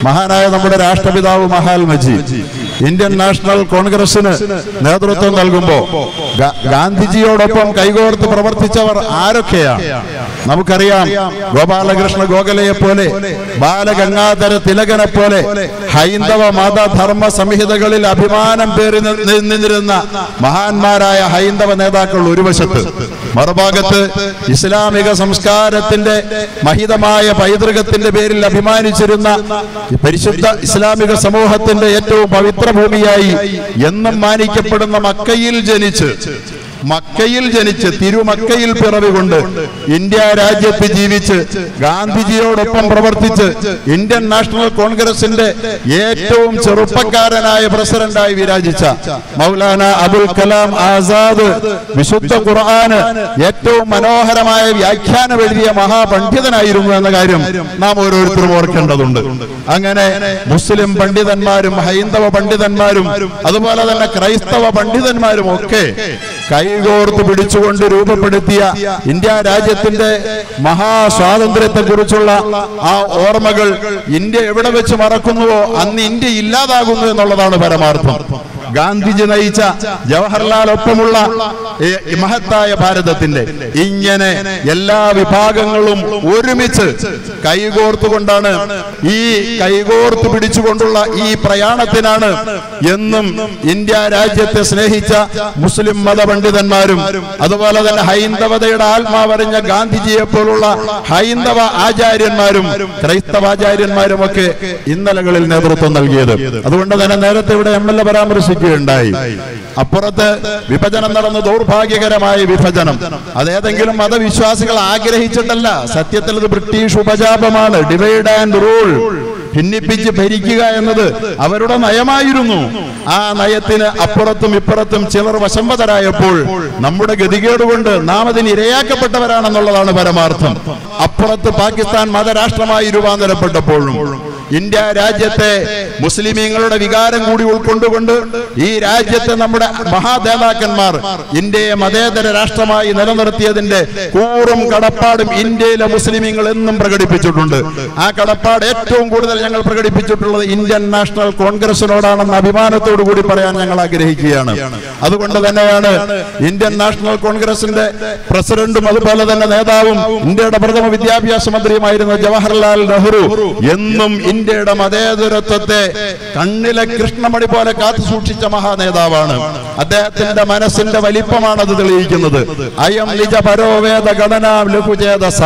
മഹാനായ നമ്മുടെ രാഷ്ട്രപിതാവ് മഹാത്മജി ഇന്ത്യൻ നാഷണൽ കോൺഗ്രസിന് നേതൃത്വം നൽകുമ്പോൾ ഗാ- ഗാന്ധിജിയോടൊപ്പം കൈകോർത്ത് പ്രവർത്തിച്ചവർ ആരൊക്കെയാണ് നമുക്കറിയാം ഗോപാലകൃഷ്ണ ഗോഖലയെ പോലെ ബാലഗംഗാധര തിലകനെ പോലെ ഹൈന്ദവ മതധർമ്മ സംഹിതകളിൽ അഭിമാനം പേറി നി- നി- നിന്നിരുന്ന മഹാന്മാരായ ഹൈന്ദവ നേതാക്കൾ ഒരു വശത്ത് മറുഭാഗത്ത് ഇസ്ലാമിക സംസ്കാരത്തിന്റെ മഹിതമായ പൈതൃകത്തിന്റെ പേരിൽ അഭിമാനിച്ചിരുന്ന ഈ പരിശുദ്ധ ഇസ്ലാമിക സമൂഹത്തിന്റെ ഏറ്റവും പവിത്ര ഭൂമിയായി എന്നും മാനിക്കപ്പെടുന്ന മക്കയിൽ ജനിച്ച് മക്കയിൽ ജനിച്ച് തിരുമക്കയിൽ പിറവികൊണ്ട് ഇന്ത്യ രാജ്യത്ത് ജീവിച്ച് ഗാന്ധിജിയോടൊപ്പം പ്രവർത്തിച്ച് ഇന്ത്യൻ നാഷണൽ കോൺഗ്രസിന്റെ ഏറ്റവും ചെറുപ്പക്കാരനായ പ്രസിഡന്റായി വിരാജിച്ച മൗലാന അബുൽ കലാം ആസാദ് വിശുദ്ധ ഖുർആന് ഏറ്റവും മനോഹരമായ വ്യാഖ്യാനം എഴുതിയ മഹാപണ്ഡിതനായിരുന്നു എന്ന കാര്യം നാം ഓരോരുത്തരും ഓർക്കേണ്ടതുണ്ട് അങ്ങനെ മുസ്ലിം പണ്ഡിതന്മാരും ഹൈന്ദവ പണ്ഡിതന്മാരും അതുപോലെ തന്നെ ക്രൈസ്തവ പണ്ഡിതന്മാരും ഒക്കെ കൈകോർത്ത് പിടിച്ചുകൊണ്ട് രൂപപ്പെടുത്തിയ ഇന്ത്യ രാജ്യത്തിന്റെ മഹാസ്വാതന്ത്ര്യത്തെ കുറിച്ചുള്ള ആ ഓർമ്മകൾ ഇന്ത്യ എവിടെ വെച്ച് മറക്കുന്നുവോ അന്ന് ഇന്ത്യ ഇല്ലാതാകുന്നു എന്നുള്ളതാണ് പരമാർത്ഥം ഗാന്ധിജി നയിച്ച ജവഹർലാൽ ഒപ്പമുള്ള ഈ മഹത്തായ ഭാരതത്തിന്റെ ഇങ്ങനെ എല്ലാ വിഭാഗങ്ങളും ഒരുമിച്ച് കൈകോർത്തുകൊണ്ടാണ് ഈ കൈകോർത്ത് പിടിച്ചുകൊണ്ടുള്ള ഈ പ്രയാണത്തിനാണ് എന്നും ഇന്ത്യ രാജ്യത്തെ സ്നേഹിച്ച മുസ്ലിം മതപണ്ഡിതന്മാരും അതുപോലെ തന്നെ ഹൈന്ദവതയുടെ ആത്മാവറിഞ്ഞ ഗാന്ധിജിയെ പോലുള്ള ഹൈന്ദവ ആചാര്യന്മാരും ക്രൈസ്തവാചാര്യന്മാരും ഒക്കെ ഇന്നലകളിൽ നേതൃത്വം നൽകിയത് അതുകൊണ്ട് തന്നെ നേരത്തെ ഇവിടെ എം എൽ എ പരാമർശിക്കുകയുണ്ടായി അപ്പുറത്ത് വിഭജനം നടന്ന ദൗർഭാഗ്യകരമായ വിഭജനം അതേതെങ്കിലും മതവിശ്വാസികൾ ആഗ്രഹിച്ചിട്ടല്ല സത്യത്തിൽ ഇത് ബ്രിട്ടീഷ് ഉപജാപമാണ് ഡിവൈഡ് ആൻഡ് റൂൾ ഭിന്നിപ്പിച്ച് ഭരിക്കുക എന്നത് അവരുടെ നയമായിരുന്നു ആ നയത്തിന് അപ്പുറത്തും ഇപ്പുറത്തും ചിലർ വശംവതരായപ്പോൾ നമ്മുടെ ഗതികേട് കൊണ്ട് നാം അതിന് ഇരയാക്കപ്പെട്ടവരാണെന്നുള്ളതാണ് പരമാർത്ഥം അപ്പുറത്ത് പാകിസ്ഥാൻ മതരാഷ്ട്രമായി രൂപാന്തരപ്പെട്ടപ്പോഴും ഇന്ത്യ രാജ്യത്തെ മുസ്ലിമീങ്ങളുടെ വികാരം കൂടി ഉൾക്കൊണ്ടുകൊണ്ട് ഈ രാജ്യത്തെ നമ്മുടെ മഹാനേതാക്കന്മാർ ഇന്ത്യയെ മതേതര രാഷ്ട്രമായി നിലനിർത്തിയതിന്റെ കൂറും കടപ്പാടും ഇന്ത്യയിലെ മുസ്ലിമീങ്ങൾ എന്നും പ്രകടിപ്പിച്ചിട്ടുണ്ട് ആ കടപ്പാട് ഏറ്റവും കൂടുതൽ ഞങ്ങൾ പ്രകടിപ്പിച്ചിട്ടുള്ളത് ഇന്ത്യൻ നാഷണൽ കോൺഗ്രസിനോടാണെന്ന് അഭിമാനത്തോടു കൂടി പറയാൻ ഞങ്ങൾ ആഗ്രഹിക്കുകയാണ് അതുകൊണ്ട് തന്നെയാണ് ഇന്ത്യൻ നാഷണൽ കോൺഗ്രസിന്റെ പ്രസിഡന്റും അതുപോലെ തന്നെ നേതാവും ഇന്ത്യയുടെ പ്രഥമ വിദ്യാഭ്യാസ മന്ത്രിയുമായിരുന്ന ജവഹർലാൽ നെഹ്റു എന്നും ഇന്ത്യയുടെ മതേതരത്വത്തെ കണ്ണിലെ കൃഷ്ണമണി പോലെ കാത്തു സൂക്ഷിച്ച മഹാനേതാവാണ് അദ്ദേഹത്തിന്റെ മനസ്സിന്റെ വലിപ്പമാണ് അത് തെളിയിക്കുന്നത് അയം നിജ പരോവേദ ഘടന ലഘുചേതസ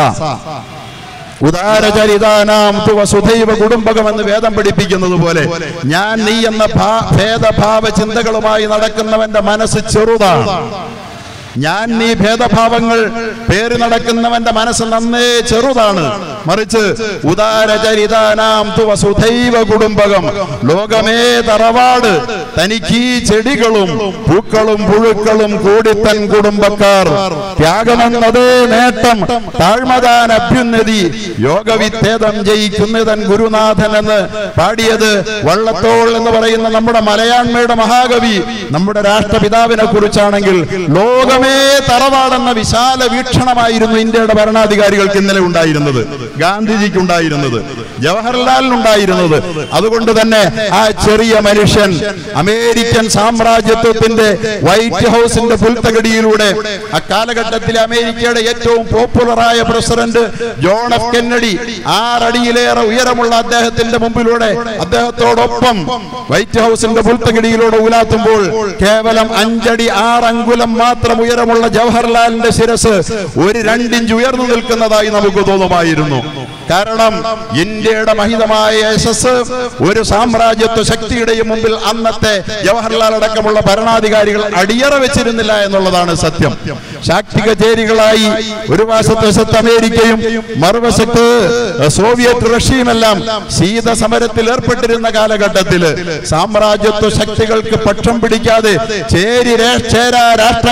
ഉദാരചരിതാനാം തു വസുധൈവ കുടുംബകം എന്ന് വേദം പഠിപ്പിക്കുന്നത് പോലെ ഞാൻ നീ എന്ന ഭാ- ഭേദഭാവ ചിന്തകളുമായി നടക്കുന്നവന്റെ മനസ്സ് ചെറുതാണ് ഞാൻ നീ ഭേദഭാവങ്ങൾ പേര് നടക്കുന്നവന്റെ മനസ്സ് നന്നേ ചെറുതാണ് മറിച്ച് ഉദാരചരിതാനാം തു വസുധൈവ കുടുംബകം ലോകമേ തറവാട് തനിക്ക് ഈ ചെടികളും പൂക്കളും പുഴുക്കളും കൂടിത്തൻ കുടുംബക്കാർ ത്യാഗമെന്നതേ നേട്ടം താഴ്മതാൻ അഭ്യുന്നതി യോഗവിത്തേദം ജയിക്കുന്നതൻ ഗുരുനാഥൻ എന്ന് പാടിയത് വള്ളത്തോൾ എന്ന് പറയുന്ന നമ്മുടെ മലയാണ്മയുടെ മഹാകവി നമ്മുടെ രാഷ്ട്രപിതാവിനെ കുറിച്ചാണെങ്കിൽ ലോകമേ തറവാടെന്ന വിശാല വീക്ഷണമായിരുന്നു ഇന്ത്യയുടെ ഭരണാധികാരികൾക്ക് ഇന്നലെ ഉണ്ടായിരുന്നത് ഗാന്ധിജിക്ക് ഉണ്ടായിരുന്നത് ജവഹർലാലിനുണ്ടായിരുന്നത് അതുകൊണ്ട് തന്നെ ആ ചെറിയ മനുഷ്യൻ അമേരിക്കൻ സാമ്രാജ്യത്വത്തിന്റെ വൈറ്റ് ഹൗസിന്റെ പുൽത്തകടിയിലൂടെ അക്കാലഘട്ടത്തിലെ അമേരിക്കയുടെ ഏറ്റവും പോപ്പുലറായ പ്രസിഡന്റ് ജോൺ എഫ് കെന്നഡി ആറടിയിലേറെ ഉയരമുള്ള അദ്ദേഹത്തിന്റെ മുമ്പിലൂടെ അദ്ദേഹത്തോടൊപ്പം വൈറ്റ് ഹൗസിന്റെ പുൽത്തകടിയിലൂടെ ഉലാത്തുമ്പോൾ കേവലം അഞ്ചടി ആറങ്കുലം മാത്രം ഉയരമുള്ള ജവഹർലാലിന്റെ ശിരസ് ഒരു രണ്ടിഞ്ച് ഉയർന്നു നിൽക്കുന്നതായി നമുക്ക് തോന്നുമായിരുന്നു കാരണം ഇന്ത്യയുടെ മഹിതമായ യശസ് ഒരു സാമ്രാജ്യത്വ ശക്തിയുടെയും മുമ്പിൽ അന്നത്തെ ജവഹർലാൽ അടക്കമുള്ള ഭരണാധികാരികൾ അടിയറ വെച്ചിരുന്നില്ല എന്നുള്ളതാണ് സത്യം ശാക്തിക ചേരികളായി ഒരു വശത്ത് വശത്ത് അമേരിക്കയും മറുവശത്ത് സോവിയറ്റ് റഷ്യയുമെല്ലാം ശീത സമരത്തിൽ ഏർപ്പെട്ടിരുന്ന കാലഘട്ടത്തില് സാമ്രാജ്യത്വ ശക്തികൾക്ക് പക്ഷം പിടിക്കാതെ ചേരി രേ- ചേരാ രാഷ്ട്രങ്ങളുടെ ഒരു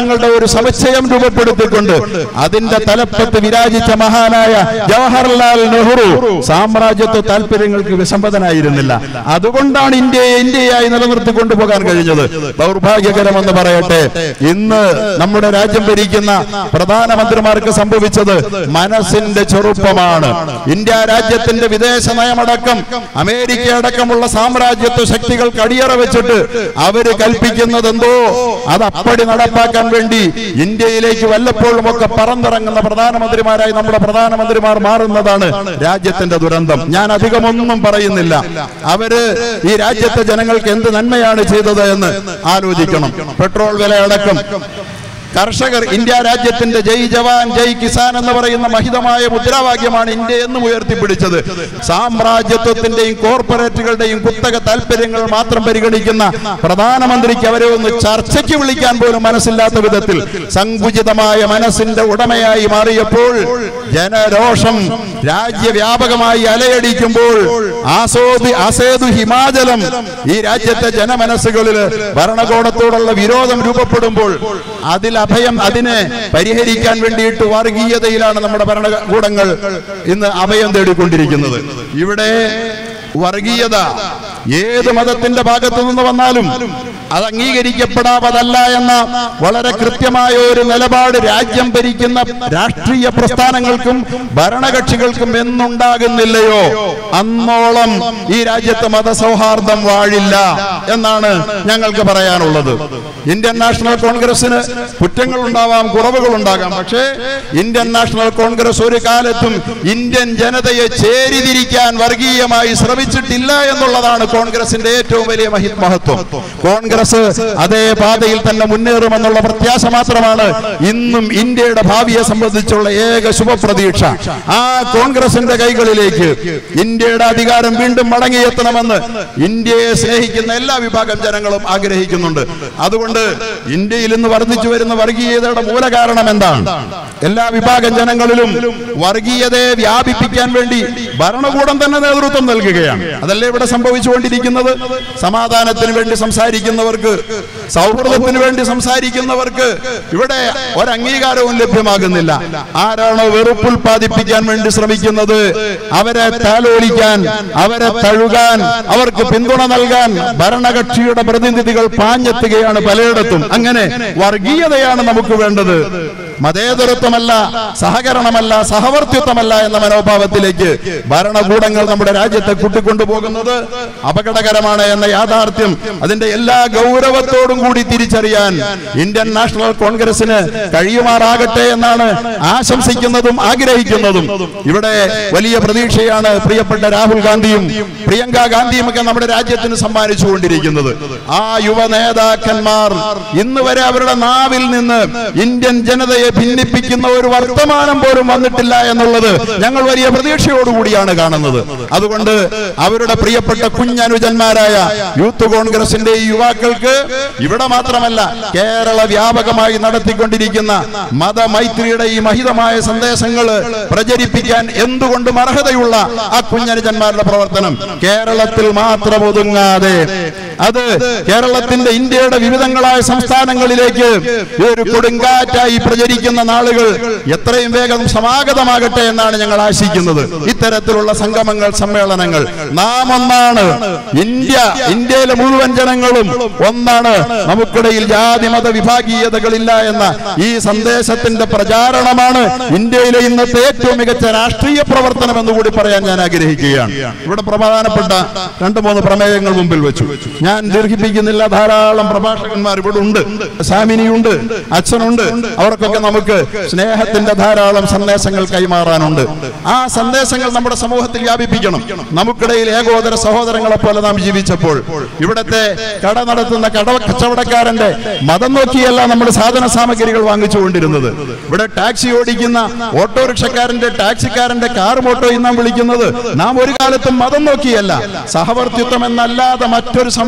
സമുച്ചയം രൂപപ്പെടുത്തിക്കൊണ്ട് അതിന്റെ തലപ്പത്ത് വിരാജിച്ച മഹാനായ ജവഹർലാൽ നെഹ്റു സാമ്രാജ്യത്വ താല്പര്യങ്ങൾക്ക് വിസമ്മതനായിരുന്നില്ല അതുകൊണ്ടാണ് ഇന്ത്യയെ ഇന്ത്യയായി നിലനിർത്തി കൊണ്ടുപോകാൻ കഴിഞ്ഞത് ദൗർഭാഗ്യകരമെന്ന് പറയട്ടെ ഇന്ന് നമ്മുടെ രാജ്യം ഭരിക്കുന്ന പ്രധാനമന്ത്രിമാർക്ക് സംഭവിച്ചത് മനസ്സിന്റെ ചെറുപ്പമാണ് ഇന്ത്യ രാജ്യത്തിന്റെ വിദേശ നയമടക്കം അമേരിക്ക അടക്കമുള്ള സാമ്രാജ്യത്വ ശക്തികൾക്ക് അടിയറ വെച്ചിട്ട് അവര് കൽപ്പിക്കുന്നത് എന്തോ അത് അപ്പടി നടപ്പാക്കാൻ വേണ്ടി ഇന്ത്യയിലേക്ക് വല്ലപ്പോഴും ഒക്കെ പറന്നിറങ്ങുന്ന പ്രധാനമന്ത്രിമാരായി നമ്മുടെ പ്രധാനമന്ത്രിമാർ മാറുന്നതാണ് രാജ്യത്തിന്റെ ദുരന്തം ഞാൻ അധികമൊന്നും പറയുന്നില്ല അവര് ഈ രാജ്യത്തെ ജനങ്ങൾക്ക് എന്ത് നന്മയാണ് ചെയ്തത് എന്ന് ആലോചിക്കണം പെട്രോൾ വില അടക്കം കർഷകർ ഇന്ത്യ രാജ്യത്തിന്റെ ജയ് ജവാൻ ജയ് കിസാൻ എന്ന് പറയുന്ന മഹിതമായ മുദ്രാവാക്യമാണ് ഇന്ത്യ എന്നും ഉയർത്തിപ്പിടിച്ചത് സാമ്രാജ്യത്വത്തിന്റെയും കോർപ്പറേറ്റുകളുടെയും കുത്തക താല്പര്യങ്ങൾ മാത്രം പരിഗണിക്കുന്ന പ്രധാനമന്ത്രിക്ക് അവരെ ഒന്ന് ചർച്ചയ്ക്ക് വിളിക്കാൻ പോലും മനസ്സില്ലാത്ത വിധത്തിൽ സങ്കുചിതമായ മനസ്സിന്റെ ഉടമയായി മാറിയപ്പോൾ ജനരോഷം രാജ്യവ്യാപകമായി അലയടിക്കുമ്പോൾ ആസോദി അസേതു ഹിമാചലം ഈ രാജ്യത്തെ ജനമനസ്സുകളിൽ ഭരണകൂടത്തോടുള്ള വിരോധം രൂപപ്പെടുമ്പോൾ അതിൽ അഭയം അതിനെ പരിഹരിക്കാൻ വേണ്ടിയിട്ട് വർഗീയതയിലാണ് നമ്മുടെ ഭരണകൂടങ്ങൾ ഇന്ന് അഭയം തേടിക്കൊണ്ടിരിക്കുന്നത് ഇവിടെ വർഗീയത ഏത് മതത്തിന്റെ ഭാഗത്തു നിന്ന് വന്നാലും അത് അംഗീകരിക്കപ്പെടാവതല്ല എന്ന വളരെ കൃത്യമായ ഒരു നിലപാട് രാജ്യം ഭരിക്കുന്ന രാഷ്ട്രീയ പ്രസ്ഥാനങ്ങൾക്കും ഭരണകക്ഷികൾക്കും എന്നുണ്ടാകുന്നില്ലയോ അന്നോളം ഈ രാജ്യത്ത് മതസൗഹാർദ്ദം വാഴില്ല എന്നാണ് ഞങ്ങൾക്ക് പറയാനുള്ളത് ഇന്ത്യൻ നാഷണൽ കോൺഗ്രസിന് കുറ്റങ്ങൾ ഉണ്ടാവാം കുറവുകൾ ഉണ്ടാകാം പക്ഷേ ഇന്ത്യൻ നാഷണൽ കോൺഗ്രസ് ഒരു കാലത്തും ഇന്ത്യൻ ജനതയെ ചേരിതിരിക്കാൻ വർഗീയമായി ശ്രമിച്ചിട്ടില്ല എന്നുള്ളതാണ് കോൺഗ്രസിന്റെ ഏറ്റവും വലിയ മഹി മഹത്വം കോൺഗ്രസ് അതേ പാതയിൽ തന്നെ മുന്നേറുമെന്നുള്ള പ്രത്യാശ മാത്രമാണ് ഇന്നും ഇന്ത്യയുടെ ഭാവിയെ സംബന്ധിച്ചുള്ള ഏക ശുഭപ്രതീക്ഷ ആ കോൺഗ്രസിന്റെ കൈകളിലേക്ക് ഇന്ത്യയുടെ അധികാരം വീണ്ടും മടങ്ങിയെത്തണമെന്ന് ഇന്ത്യയെ സ്നേഹിക്കുന്ന എല്ലാ വിഭാഗം ജനങ്ങളും ആഗ്രഹിക്കുന്നുണ്ട് അതുകൊണ്ട് ഇന്ത്യയിൽ ഇന്ന് വർദ്ധിച്ചു വരുന്ന വർഗീയതയുടെ മൂലകാരണം എന്താണ് എല്ലാ വിഭാഗം ജനങ്ങളിലും വർഗീയതയെ വ്യാപിപ്പിക്കാൻ വേണ്ടി ഭരണകൂടം തന്നെ നേതൃത്വം നൽകുകയാണ് അതല്ലേ ഇവിടെ സംഭവിച്ചുകൊണ്ടിരിക്കുന്നത് സമാധാനത്തിന് വേണ്ടി സംസാരിക്കുന്നവർക്ക് സൗഹൃദത്തിന് വേണ്ടി സംസാരിക്കുന്നവർക്ക് ഇവിടെ ഒരംഗീകാരവും ലഭ്യമാകുന്നില്ല ആരാണോ വെറുപ്പ് ഉൽപ്പാദിപ്പിക്കാൻ വേണ്ടി ശ്രമിക്കുന്നത് അവരെ താലോലിക്കാൻ അവരെ തഴുകാൻ അവർക്ക് പിന്തുണ നൽകാൻ ഭരണകക്ഷിയുടെ പ്രതിനിധികൾ പാഞ്ഞെത്തുകയാണ് പലയിടത്തും അങ്ങനെ വർഗീയതയാണ് നമുക്ക് വേണ്ടത് മതേതരത്വമല്ല സഹകരണമല്ല സഹവർത്തിത്വമല്ല എന്ന മനോഭാവത്തിലേക്ക് ഭരണകൂടങ്ങൾ നമ്മുടെ രാജ്യത്തെ കൂട്ടിക്കൊണ്ടുപോകുന്നത് അപകടകരമാണ് എന്ന യാഥാർത്ഥ്യം അതിന്റെ എല്ലാ ഗൗരവത്തോടും കൂടി തിരിച്ചറിയാൻ ഇന്ത്യൻ നാഷണൽ കോൺഗ്രസിന് കഴിയുമാറാകട്ടെ എന്നാണ് ആശംസിക്കുന്നതും ആഗ്രഹിക്കുന്നതും ഇവിടെ വലിയ പ്രതീക്ഷയാണ് പ്രിയപ്പെട്ട രാഹുൽ ഗാന്ധിയും പ്രിയങ്ക ഗാന്ധിയും ഒക്കെ നമ്മുടെ രാജ്യത്തിന് സമ്മാനിച്ചുകൊണ്ടിരിക്കുന്നത് ആ യുവ നേതാക്കന്മാർ ഇന്ന് വരെ അവരുടെ നാവിൽ നിന്ന് ഇന്ത്യൻ ജനതയെ ഭിന്നിപ്പിക്കുന്ന ഒരു വർത്തമാനം പോലും വന്നിട്ടില്ല എന്നുള്ളത് ഞങ്ങൾ വലിയ പ്രതീക്ഷയോടുകൂടിയാണ് കാണുന്നത് അതുകൊണ്ട് അവരുടെ പ്രിയപ്പെട്ട കുഞ്ഞനുജന്മാരായ യൂത്ത് കോൺഗ്രസിന്റെ ഈ യുവാക്കൾക്ക് ഇവിടെ മാത്രമല്ല കേരള വ്യാപകമായി നടത്തിക്കൊണ്ടിരിക്കുന്ന മതമൈത്രിയുടെ ഈ മഹിതമായ സന്ദേശങ്ങൾ പ്രചരിപ്പിക്കാൻ എന്തുകൊണ്ടും അർഹതയുള്ള ആ കുഞ്ഞനുജന്മാരുടെ പ്രവർത്തനം കേരളത്തിൽ മാത്രം ഒതുങ്ങാതെ അത് കേരളത്തിന്റെ ഇന്ത്യയുടെ വിവിധങ്ങളായ സംസ്ഥാനങ്ങളിലേക്ക് ഈ ഒരു കൊടുങ്കാറ്റായി പ്രചരിക്കുന്ന നാളുകൾ എത്രയും വേഗം സമാഗതമാകട്ടെ എന്നാണ് ഞങ്ങൾ ആശിക്കുന്നത് ഇത്തരത്തിലുള്ള സംഗമങ്ങൾ സമ്മേളനങ്ങൾ നാം ഒന്നാണ് ഇന്ത്യ ഇന്ത്യയിലെ മുഴുവൻ ജനങ്ങളും ഒന്നാണ് നമുക്കിടയിൽ ജാതി മത വിഭാഗീയതകളില്ല എന്ന ഈ സന്ദേശത്തിന്റെ പ്രചാരണമാണ് ഇന്ത്യയിലെ ഇന്നത്തെ ഏറ്റവും മികച്ച രാഷ്ട്രീയ പ്രവർത്തനം എന്ന് കൂടി പറയാൻ ഞാൻ ആഗ്രഹിക്കുകയാണ് ഇവിടെ പ്രധാനപ്പെട്ട രണ്ട് മൂന്ന് പ്രമേയങ്ങൾ മുമ്പിൽ വെച്ചു ഞാൻ ദീർഘിപ്പിക്കുന്നില്ല ധാരാളം പ്രഭാഷകന്മാർ ഇവിടെ ഉണ്ട് സാമിനിയുണ്ട് അച്ഛനുണ്ട് അവർക്കൊക്കെ നമുക്ക് സ്നേഹത്തിന്റെ ധാരാളം സന്ദേശങ്ങൾ കൈമാറാനുണ്ട് ആ സന്ദേശങ്ങൾ നമ്മുടെ സമൂഹത്തിൽ വ്യാപിപ്പിക്കണം നമുക്കിടയിൽ ഏകോദര സഹോദരങ്ങളെ പോലെ നാം ജീവിച്ചപ്പോൾ ഇവിടത്തെ കട നടത്തുന്ന കട കച്ചവടക്കാരന്റെ മതം നോക്കിയല്ല നമ്മൾ സാധന സാമഗ്രികൾ വാങ്ങിച്ചുകൊണ്ടിരുന്നത് ഇവിടെ ടാക്സി ഓടിക്കുന്ന ഓട്ടോറിക്ഷക്കാരന്റെ ടാക്സിക്കാരന്റെ കാർ മോട്ടോ നാം വിളിക്കുന്നത് നാം ഒരു കാലത്തും മതം നോക്കിയല്ല സഹവർത്തിത്വം എന്നല്ലാതെ മറ്റൊരു സംശയം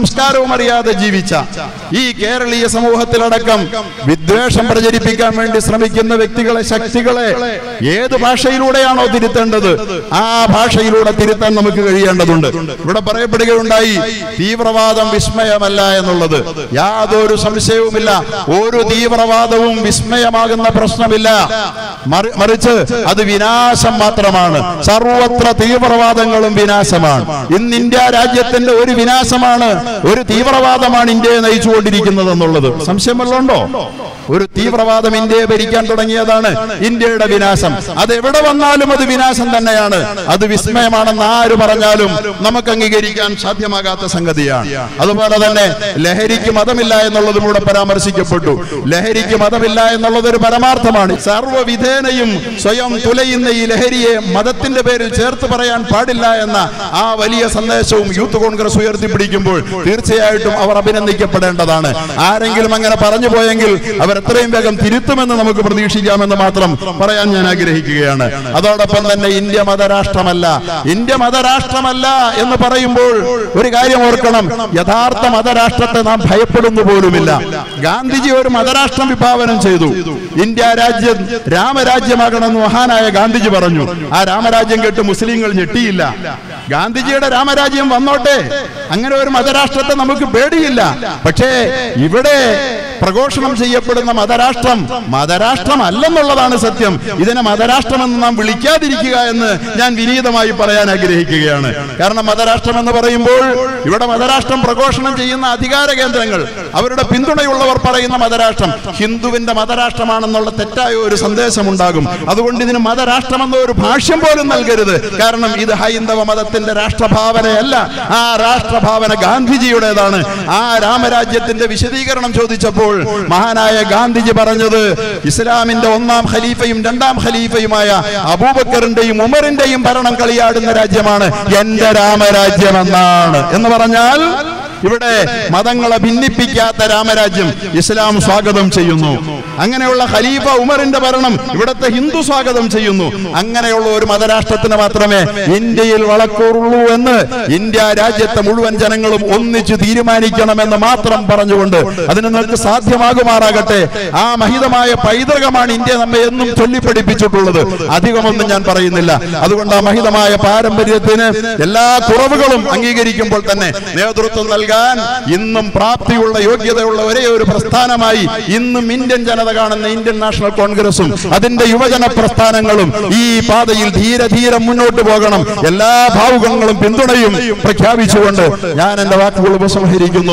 സംസ്കാരവും അറിയാതെ ജീവിച്ച ഈ കേരളീയ സമൂഹത്തിലടക്കം വിദ്വേഷം പ്രചരിപ്പിക്കാൻ വേണ്ടി ശ്രമിക്കുന്ന വ്യക്തികളെ ശക്തികളെ ഏത് ഭാഷയിലൂടെയാണോ തിരുത്തേണ്ടത് ആ ഭാഷയിലൂടെ തിരുത്താൻ നമുക്ക് കഴിയേണ്ടതുണ്ട് ഇവിടെ പറയപ്പെടുകയുണ്ടായി തീവ്രവാദം വിസ്മയമല്ല എന്നുള്ളത് യാതൊരു സംശയവുമില്ല ഒരു തീവ്രവാദവും വിസ്മയമാകുന്ന പ്രശ്നമില്ല മറി- മറിച്ച് അത് വിനാശം മാത്രമാണ് സർവത്ര തീവ്രവാദങ്ങളും വിനാശമാണ് ഇന്ന് ഇന്ത്യ രാജ്യത്തിന്റെ ഒരു വിനാശമാണ് ഒരു തീവ്രവാദമാണ് ഇന്ത്യയെ നയിച്ചുകൊണ്ടിരിക്കുന്നത് എന്നുള്ളത് സംശയമല്ലുണ്ടോ ഒരു തീവ്രവാദം ഇന്ത്യയെ ഭരിക്കാൻ തുടങ്ങിയതാണ് ഇന്ത്യയുടെ വിനാശം അത് എവിടെ വന്നാലും അത് വിനാശം തന്നെയാണ് അത് വിസ്മയമാണെന്ന് ആര് പറഞ്ഞാലും നമുക്ക് അംഗീകരിക്കാൻ സാധ്യമാകാത്ത സംഗതിയാണ് അതുപോലെ തന്നെ ലഹരിക്ക് മതമില്ല എന്നുള്ളതും ഇവിടെ പരാമർശിക്കപ്പെട്ടു ലഹരിക്ക് മതമില്ല എന്നുള്ളത് ഒരു പരമാർത്ഥമാണ് സർവ്വവിധേനയും സ്വയം തുലയുന്ന ഈ ലഹരിയെ മതത്തിന്റെ പേരിൽ ചേർത്ത് പറയാൻ പാടില്ല എന്ന ആ വലിയ സന്ദേശവും യൂത്ത് കോൺഗ്രസ് ഉയർത്തിപ്പിടിക്കുമ്പോൾ തീർച്ചയായിട്ടും അവർ അഭിനന്ദിക്കപ്പെടേണ്ടതാണ് ആരെങ്കിലും അങ്ങനെ പറഞ്ഞു പോയെങ്കിൽ അവർ എത്രയും വേഗം തിരുത്തുമെന്ന് നമുക്ക് പ്രതീക്ഷിക്കാമെന്ന് മാത്രം പറയാൻ ഞാൻ ആഗ്രഹിക്കുകയാണ് അതോടൊപ്പം തന്നെ ഇന്ത്യ മതരാഷ്ട്രമല്ല ഇന്ത്യ മതരാഷ്ട്രമല്ല എന്ന് പറയുമ്പോൾ ഒരു കാര്യം ഓർക്കണം യഥാർത്ഥ മതരാഷ്ട്രത്തെ നാം ഭയപ്പെടുന്നു പോലുമില്ല ഗാന്ധിജി ഒരു മതരാഷ്ട്രം വിഭാവനം ചെയ്തു ഇന്ത്യ രാജ്യം രാമരാജ്യമാകണമെന്ന് മഹാനായ ഗാന്ധിജി പറഞ്ഞു ആ രാമരാജ്യം കേട്ട് മുസ്ലിങ്ങൾ ഞെട്ടിയില്ല ഗാന്ധിജിയുടെ രാമരാജ്യം വന്നോട്ടെ അങ്ങനെ ഒരു മതരാഷ്ട്രത്തെ നമുക്ക് പേടിയില്ല പക്ഷേ ഇവിടെ പ്രഘോഷണം ചെയ്യപ്പെടുന്ന മതരാഷ്ട്രം മതരാഷ്ട്രം അല്ലെന്നുള്ളതാണ് സത്യം ഇതിനെ മതരാഷ്ട്രമെന്ന് നാം വിളിക്കാതിരിക്കുക എന്ന് ഞാൻ വിനീതമായി പറയാൻ ആഗ്രഹിക്കുകയാണ് കാരണം മതരാഷ്ട്രം എന്ന് പറയുമ്പോൾ ഇവിടെ മതരാഷ്ട്രം പ്രഘോഷണം ചെയ്യുന്ന അധികാര കേന്ദ്രങ്ങൾ അവരുടെ പിന്തുണയുള്ളവർ പറയുന്ന മതരാഷ്ട്രം ഹിന്ദുവിന്റെ മതരാഷ്ട്രമാണെന്നുള്ള തെറ്റായ ഒരു സന്ദേശം ഉണ്ടാകും അതുകൊണ്ട് ഇതിന് മതരാഷ്ട്രമെന്ന ഒരു ഭാഷ്യം പോലും നൽകരുത് കാരണം ഇത് ഹൈന്ദവ മതത്തിന്റെ രാഷ്ട്രഭാവനയല്ല ആ രാഷ്ട്രഭാവന ഗാന്ധിജിയുടേതാണ് ആ രാമരാജ്യത്തിന്റെ വിശദീകരണം ചോദിച്ചപ്പോൾ മഹാനായ ഗാന്ധിജി പറഞ്ഞത് ഇസ്ലാമിന്റെ ഒന്നാം ഖലീഫയും രണ്ടാം ഖലീഫയുമായ അബൂബക്കറിന്റെയും ഉമറിന്റെയും ഭരണം കളിയാടുന്ന രാജ്യമാണ് എന്റെ രാമരാജ്യം എന്നാണ് എന്ന് പറഞ്ഞാൽ ഇവിടെ മതങ്ങളെ ഭിന്നിപ്പിക്കാത്ത രാമരാജ്യം ഇസ്ലാം സ്വാഗതം ചെയ്യുന്നു അങ്ങനെയുള്ള ഖലീഫ ഉമറിന്റെ ഭരണം ഇവിടുത്തെ ഹിന്ദു സ്വാഗതം ചെയ്യുന്നു അങ്ങനെയുള്ള ഒരു മതരാഷ്ട്രത്തിന് മാത്രമേ ഇന്ത്യയിൽ വളക്കൂറുള്ളൂ എന്ന് ഇന്ത്യ രാജ്യത്തെ മുഴുവൻ ജനങ്ങളും ഒന്നിച്ച് തീരുമാനിക്കണമെന്ന് മാത്രം പറഞ്ഞുകൊണ്ട് അതിന് നിങ്ങൾക്ക് സാധ്യമാകുമാറാകട്ടെ ആ മഹിതമായ പൈതൃകമാണ് ഇന്ത്യ നമ്മെ എന്നും ചൊല്ലിപ്പഠിപ്പിച്ചിട്ടുള്ളത് അധികമൊന്നും ഞാൻ പറയുന്നില്ല അതുകൊണ്ട് ആ മഹിതമായ പാരമ്പര്യത്തിന് എല്ലാ കുറവുകളും അംഗീകരിക്കുമ്പോൾ തന്നെ നേതൃത്വം നൽകാൻ ഇന്നും പ്രാപ്തിയുള്ള യോഗ്യതയുള്ള ഒരേ ഒരു പ്രസ്ഥാനമായി ഇന്നും ഇന്ത്യൻ ജനത കാണുന്ന ഇന്ത്യൻ നാഷണൽ കോൺഗ്രസും അതിന്റെ യുവജന പ്രസ്ഥാനങ്ങളും ഈ പാതയിൽ ധീരെ ധീരെ മുന്നോട്ട് പോകണം എല്ലാ ഭാവുകങ്ങളും പിന്തുണയും പ്രഖ്യാപിച്ചുകൊണ്ട് ഞാൻ എന്റെ വാക്കുകൾ ഉപസംഹരിക്കുന്നു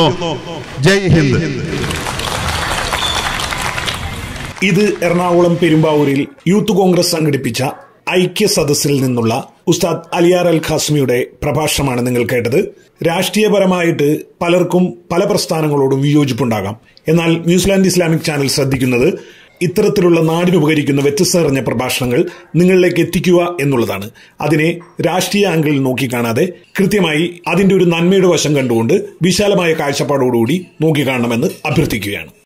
ജയ് ഹിന്ദ് ഇത് എറണാകുളം പെരുമ്പാവൂരിൽ യൂത്ത് കോൺഗ്രസ് സംഘടിപ്പിച്ച ഐക്യ സദസ്സിൽ നിന്നുള്ള ഉസ്താദ് അലിയാർ അൽ ഖാസ്മിയുടെ പ്രഭാഷണമാണ് നിങ്ങൾ കേട്ടത് രാഷ്ട്രീയപരമായിട്ട് പലർക്കും പല പ്രസ്ഥാനങ്ങളോടും വിയോജിപ്പുണ്ടാകാം എന്നാൽ ന്യൂസിലാൻഡ് ഇസ്ലാമിക് ചാനൽ ശ്രദ്ധിക്കുന്നത് ഇത്തരത്തിലുള്ള നാടിനുപകരിക്കുന്ന വ്യത്യസ്ത നിറഞ്ഞ പ്രഭാഷണങ്ങൾ നിങ്ങളിലേക്ക് എത്തിക്കുക എന്നുള്ളതാണ് അതിനെ രാഷ്ട്രീയ ആംഗിളിൽ നോക്കിക്കാണാതെ കൃത്യമായി അതിന്റെ ഒരു നന്മയുടെ വശം കണ്ടുകൊണ്ട് വിശാലമായ കാഴ്ചപ്പാടോടുകൂടി നോക്കിക്കാണണമെന്ന് അഭ്യർത്ഥിക്കുകയാണ്